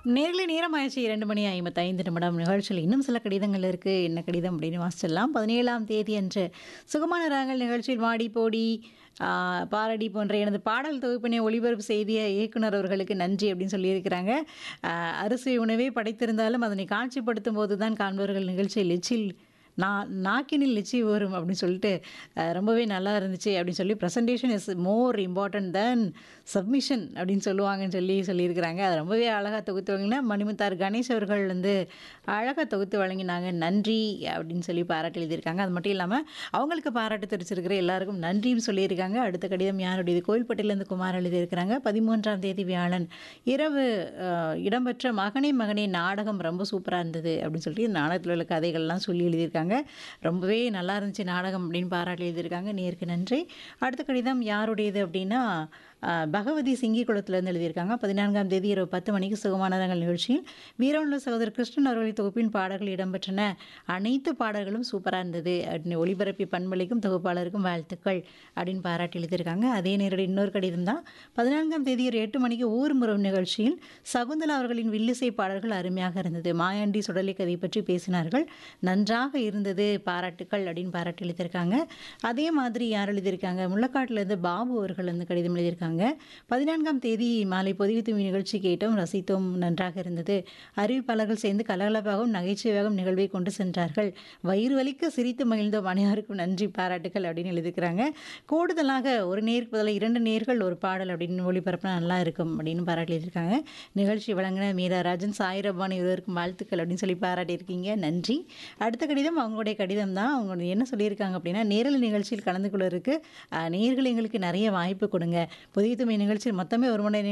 நேர்ல நேரமாயிடுச்சு 2 மணி 55 நிமிடம் நிகழ்ச்சியில் இன்னும் சில கடிதங்கள் இருக்கு. என்ன கடிதம் அப்படின்னு வாசிச்சிடலாம். 17ஆம் தேதி அன்று சுகமான ராகங்கள் நிகழ்ச்சியில் வாடி போடி ஆ, பாரடி போன்ற எனது பாடல் தொகுப்பினை ஒளிபரப்பு செய்திய இயக்குனர் அவர்களுக்கு நன்றி அப்படின்னு சொல்லியிருக்கிறாங்க. ஆ, அறுசுவை உணவே படைத்திருந்தாலும் அதனை காட்சிப்படுத்தும் போது தான் காண்பவர்கள் நிகழ்ச்சியில் எச்சில் நா நாக்கினில் எச்சி ஊறும் அப்படின்னு சொல்லிட்டு அ, ரொம்பவே நல்லா இருந்துச்சு அப்படின்னு சொல்லி presentation is more important then submission அப்படின்னு சொல்லுவாங்கன்னு சொல்லி சொல்லியிருக்கிறாங்க. அது ரொம்பவே அழகாக தொகுத்து வழங்கினா மணிமுத்தார் கணேஷ் அவர்கள் வந்து அழகாக தொகுத்து வழங்கினாங்க. நன்றி அப்படின்னு சொல்லி பாராட்டு எழுதியிருக்காங்க. அது மட்டும் இல்லாமல் அவங்களுக்கு பாராட்டு தெரிவிச்சிருக்கிற எல்லாருக்கும் நன்றியும் சொல்லியிருக்காங்க. அடுத்த கடிதம் யாருடையது கோயில்பட்டியிலேருந்து குமார் எழுதியிருக்கிறாங்க. 13ஆம் தேதி வியாழன் இரவு அ, இடம்பெற்ற மகனே மகனே நாடகம் ரொம்ப சூப்பராக இருந்தது அப்படின்னு சொல்லி நாடகத்தில் உள்ள கதைகள்லாம் சொல்லி எழுதியிருக்காங்க. ரொம்பவே நல்லா இருந்துச்சு நாடகம் அப்படின்னு பாராட்டி எழுதியிருக்காங்க. நேருக்கு நன்றி. அடுத்த கடிதம் யாருடையது அப்படின்னா அ, பகவதி சிங்கிக்குளத்துலேருந்து எழுதியிருக்காங்க. 14ஆம் தேதி இரவு 10 மணிக்கு சுகமானதங்கள் நிகழ்ச்சியில் வீரமுள்ள சகோதரர் கிருஷ்ணன் அவர்களின் தொகுப்பின் பாடல்கள் இடம்பெற்றன. அனைத்து பாடல்களும் சூப்பராக இருந்தது அப்படின்னு ஒளிபரப்பி பண்பளிக்கும் தொகுப்பாளருக்கும் வாழ்த்துக்கள் அப்படின்னு பாராட்டி எழுதியிருக்காங்க. அதே நேரடி இன்னொரு கடிதம் தான் 14ஆம் தேதி ஒரு 8 மணிக்கு ஊர்முறம் நிகழ்ச்சியில் சகுந்தலா அவர்களின் வில்லிசை பாடல்கள் அருமையாக இருந்தது. மாயாண்டி சுடலை கதை பற்றி பேசினார்கள். நன்றாக இருந்தது பாராட்டுக்கள் அப்படின்னு பாராட்டி எழுதியிருக்காங்க. அதே மாதிரி யார் எழுதியிருக்காங்க முள்ளக்காட்டிலேருந்து பாபு அவர்கள் வந்து கடிதம் எழுதியிருக்காங்க. 14ஆம் தேதி மாலை பொதிகை தும்பி நிகழ்ச்சி கேட்டோம் ரசித்தோம் நன்றாக இருந்தது. அறிவிப்பாளர்கள் சேர்ந்து கலகலப்பாகவும் நகைச்சுவையாகவும் நிகழ்வை கொண்டு சென்றார்கள். வயிறு வலிக்க சிரித்து மகிழ்ந்தோம் அனைவருக்கும் நன்றி பாராட்டுக்கள் அப்படின்னு எழுதியிருக்கிறாங்க. கூடுதலாக ஒரு நேருக்கு பதிலாக இரண்டு நேர்கள் ஒரு பாடல் அப்படின்னு ஒளிபரப்புனா நல்லா இருக்கும் அப்படின்னு பாராட்டி எழுதியிருக்காங்க. நிகழ்ச்சி வழங்கின மீரா ராஜன் சாயிரபானு இருவருக்கும் வாழ்த்துக்கள் அப்படின்னு சொல்லி பாராட்டியிருக்கீங்க. நன்றி. அடுத்த கடிதம் அவங்களுடைய கடிதம் தான். அவங்க என்ன சொல்லியிருக்காங்க அப்படின்னா நேரலை நிகழ்ச்சியில் கலந்து கொள்வதற்கு அ, நேயர்கள் எங்களுக்கு நிறைய வாய்ப்பு கொடுங்க. புதிய தும்பி நிகழ்ச்சியில் மொத்தமே ஒரு மணி நேரம்